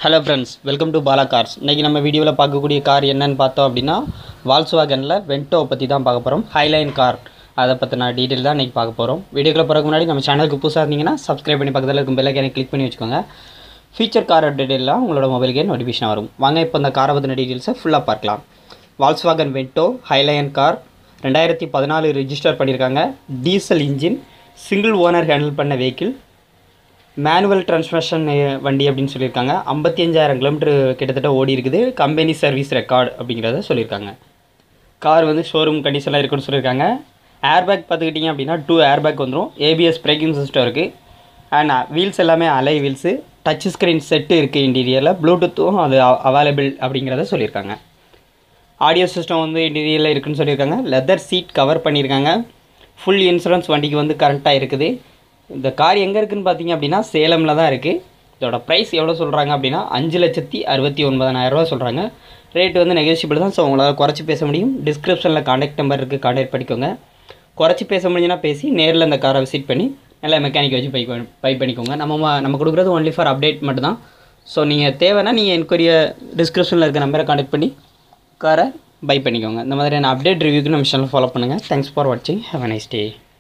hello friends welcome to Bala cars இன்றைக்கி நம்ம வீடியோவில் பார்க்கக்கூடிய கார் என்னன்னு பார்த்தோம் அப்படின்னா வால்ஸ்வாகனில் வென்டோ பற்றி தான் பார்க்க போகிறோம் ஹைலைன் கார் அதை பற்றின டீட்டெயில் தான் இன்றைக்கி பார்க்க போகிறோம் வீடியோக்குள்ள போகிறதுக்கு முன்னாடி நம்ம சேனலுக்கு புதுசாக இருந்தீங்கன்னா சப்ஸ்கிரைப் பண்ணி பக்கத்தில் இருக்கும் பெல்லைக்கான கிளிக் பண்ணி வச்சுக்கோங்க ஃபீச்சர் கார் டீட்டெயிலாம் உங்களோட மொபைலுக்கே நோட்டிஃபிகேஷன் வரும் வாங்க இப்போ இந்த காரை பற்றின டீட்டெயில்ஸை ஃபுல்லாக பார்க்கலாம் வால்ஸ்வாகன் வென்டோ ஹைலைன் கார் ரெண்டாயிரத்தி பதினாலு ரிஜிஸ்டர் பண்ணியிருக்காங்க diesel engine single owner handle பண்ண வெஹிக்கிள் மேனுவல் டிரான்ஸ்மிஷன் வண்டி அப்படின்னு சொல்லியிருக்காங்க ஐம்பத்தி அஞ்சாயிரம் கிலோமீட்டர் கிட்டத்தட்ட ஓடி இருக்குது கம்பெனி சர்வீஸ் ரெக்கார்டு அப்படிங்கிறத சொல்லியிருக்காங்க கார் வந்து ஷோரூம் கண்டிஷனில் இருக்குன்னு சொல்லியிருக்காங்க ஏர்பேக் பார்த்துக்கிட்டிங்க அப்படின்னா டூ ஏர்பேக் வந்துடும் ஏபிஎஸ் பிரேக்கிங் சிஸ்டம் இருக்குது அண்ட் வீல்ஸ் எல்லாமே alloy wheels touch screen set இருக்குது இன்டீரியரில் ப்ளூடூத்தும் அது அவைலபிள் அப்படிங்கிறத சொல்லியிருக்காங்க ஆடியோ சிஸ்டம் வந்து இன்டீரியரில் இருக்குன்னு சொல்லியிருக்காங்க லெதர் சீட் கவர் பண்ணியிருக்காங்க ஃபுல் இன்சூரன்ஸ் வண்டிக்கு வந்து கரண்ட்டாக இருக்குது இந்த கார் எங்கே இருக்குதுன்னு பார்த்தீங்க அப்படின்னா சேலமில் தான் இருக்குது இதோட ப்ரைஸ் எவ்வளோ சொல்கிறாங்க அப்படின்னா அஞ்சு லட்சத்தி அறுபத்தி ஒன்பதாயிரரூவா சொல்கிறாங்க ரேட் வந்து நெகோசியபிள் தான் ஸோ உங்களால் குறைச்சி பேச முடியும் டிஸ்கிரிப்ஷனில் காண்டாக்ட் நம்பர் இருக்குது காண்டாக்ட் பண்ணிக்கோங்க குறைச்சி பேச முடிஞ்சுன்னா பேசி நேரில் இந்த காரை விசிட் பண்ணி நல்லா மெக்கானிக் வச்சு பை பண்ணி பை பண்ணிக்கோங்க நம்ம ம- நம்ம கொடுக்குறது ஒன்லி ஃபார் அப்டேட் மட்டும்தான் ஸோ நீங்கள் தேவைன்னா நீங்கள் என்கொரிய டிஸ்கிரிப்ஷனில் இருக்க நம்பரை காண்டாக்ட் பண்ணி காரை பை பண்ணிக்கோங்க இந்த மாதிரியான அப்டேட் ரிவ்யூக்கு நம்ம சேனல் ஃபாலோ பண்ணுங்கள் தேங்க்ஸ் ஃபார் வாட்சிங் ஹேவ் அ நைஸ் டே